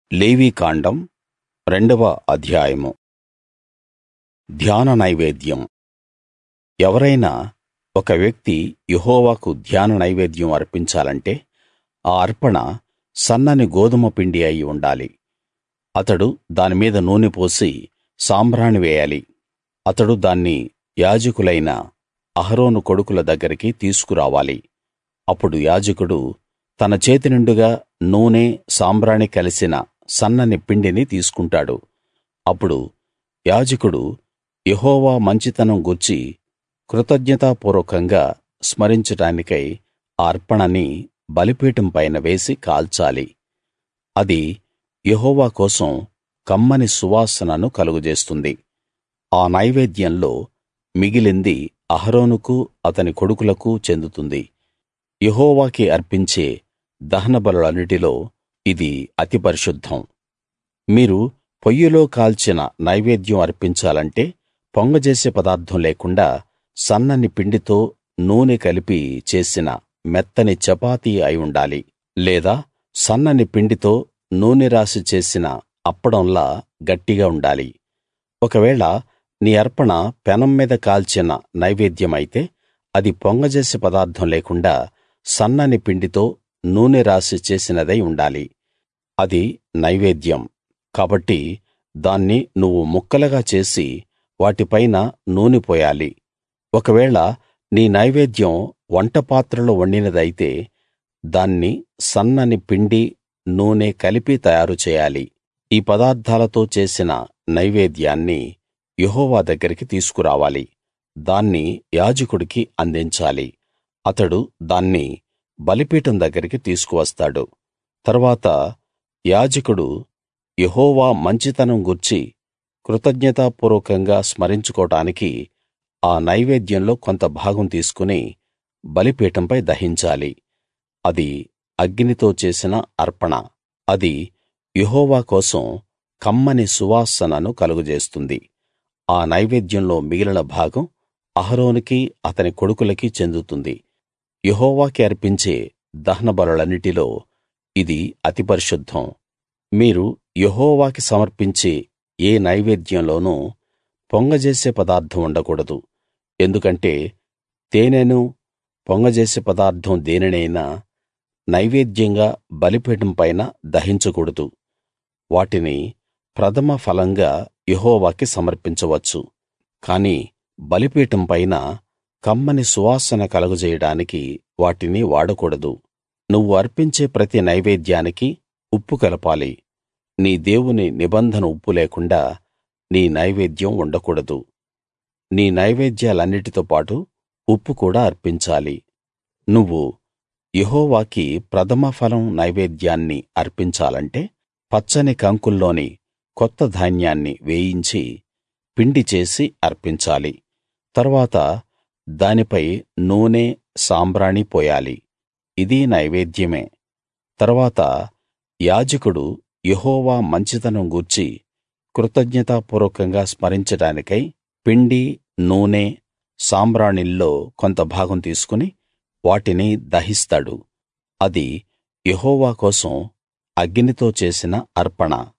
లేవీకాండం రెండవ అధ్యాయము ధ్యాన నైవేద్యం ఎవరైనా ఒక వ్యక్తి యెహోవాకు ధ్యాన నైవేద్యం అర్పించాలంటే ఆ అర్పణ సన్నని గోదుమ పిండి అయి ఉండాలి అతడు దాని మీద నూనె పోసి సాంబ్రాణి వేయాలి అతడు దాన్ని యాజకులైన అహరోను కొడుకుల దగ్గరికి తీసుకురావాలి అప్పుడు యాజకుడు తన చేతినిండుగా నూనె సాంబ్రాణి కలిసిన సన్నని పిండిని తీసుకుంటాడు అప్పుడు యాజకుడు యెహోవా మంచితనం గూర్చి కృతజ్ఞతాపూర్వకంగా స్మరించడానికై ఆ అర్పణని బలిపీఠం పైన వేసి కాల్చాలి అది యెహోవా కోసం కమ్మని సువాసనను కలుగజేస్తుంది ఆ నైవేద్యంలో మిగిలింది అహరోనుకు అతని కొడుకులకు చెందుతుంది యెహోవాకి అర్పించే దహనబలులన్నిటిలో ఇది అతి పరిశుద్ధం మీరు పొయ్యిలో కాల్చిన నైవేద్యం అర్పించాలంటే పొంగజేసే పదార్థం లేకుండా సన్నని పిండితో నూనె కలిపి చేసిన మెత్తని చపాతీ అయి ఉండాలి లేదా సన్నని పిండితో నూనె రాసి చేసిన అప్పడంలా గట్టిగా ఉండాలి ఒకవేళ నీ అర్పణ పెనం మీద కాల్చిన నైవేద్యమైతే అది పొంగజేసే పదార్థం లేకుండా సన్నని పిండితో నూనె రాసి చేసినదై ఉండాలి అది నైవేద్యం కాబట్టి దాన్ని నువ్వు ముక్కలుగా చేసి వాటిపైన నూనె పోయాలి ఒకవేళ నీ నైవేద్యం వంటపాత్రలో వండినదైతే దాన్ని సన్నని పిండి నూనె కలిపి తయారు చేయాలి ఈ పదార్థాలతో చేసిన నైవేద్యాన్ని యెహోవా దగ్గరికి తీసుకురావాలి దాన్ని యాజకుడికి అందించాలి అతడు దాన్ని బలిపీఠం దగ్గరికి తీసుకువస్తాడు తరువాత యాజకుడు యెహోవా మంచితనం గూర్చి కృతజ్ఞతాపూర్వకంగా స్మరించుకోడానికి ఆ నైవేద్యంలో కొంత భాగం తీసుకుని బలిపీఠంపై దహించాలి అది అగ్నితో చేసిన అర్పణ అది యెహోవా కోసం కమ్మని సువాసనను కలుగజేస్తుంది ఆ నైవేద్యంలో మిగిలిన భాగం అహరోనుకి అతని కొడుకులకి చెందుతుంది యెహోవాకి అర్పించే దహనబలులన్నిటిలో ఇది అతి పరిశుద్ధం మీరు యెహోవాకి సమర్పించే ఏ నైవేద్యంలోనూ పొంగజేసే పదార్థం ఉండకూడదు ఎందుకంటే తేనెను పొంగజేసే పదార్థం దేనినైనా నైవేద్యంగా బలిపీఠం పైన దహించకూడదు వాటిని ప్రథమ ఫలంగా యెహోవాకి సమర్పించవచ్చు కానీ బలిపీఠం పైన కమ్మని సువాసన కలుగజేయడానికి వాటిని వాడకూడదు నువ్వు అర్పించే ప్రతి నైవేద్యానికి ఉప్పు కలపాలి నీ దేవుని నిబంధన ఉప్పు లేకుండా నీ నైవేద్యం ఉండకూడదు నీ నైవేద్యాలన్నిటితో పాటు ఉప్పు కూడా అర్పించాలి నువ్వు యెహోవాకి ప్రథమ ఫలం నైవేద్యాన్ని అర్పించాలంటే పచ్చని కంకుల్లోని కొత్త ధాన్యాన్ని వేయించి పిండి చేసి అర్పించాలి తరువాత దానిపై నూనె సాంబ్రాణి పోయాలి ఇది నైవేద్యమే తరువాత యాజకుడు యెహోవా మంచితనం గూర్చి కృతజ్ఞతాపూర్వకంగా స్మరించడానికై పిండి నూనె సాంబ్రాణిల్లో కొంత భాగం తీసుకుని వాటిని దహిస్తాడు అది యెహోవా కోసం అగ్నితో చేసిన అర్పణ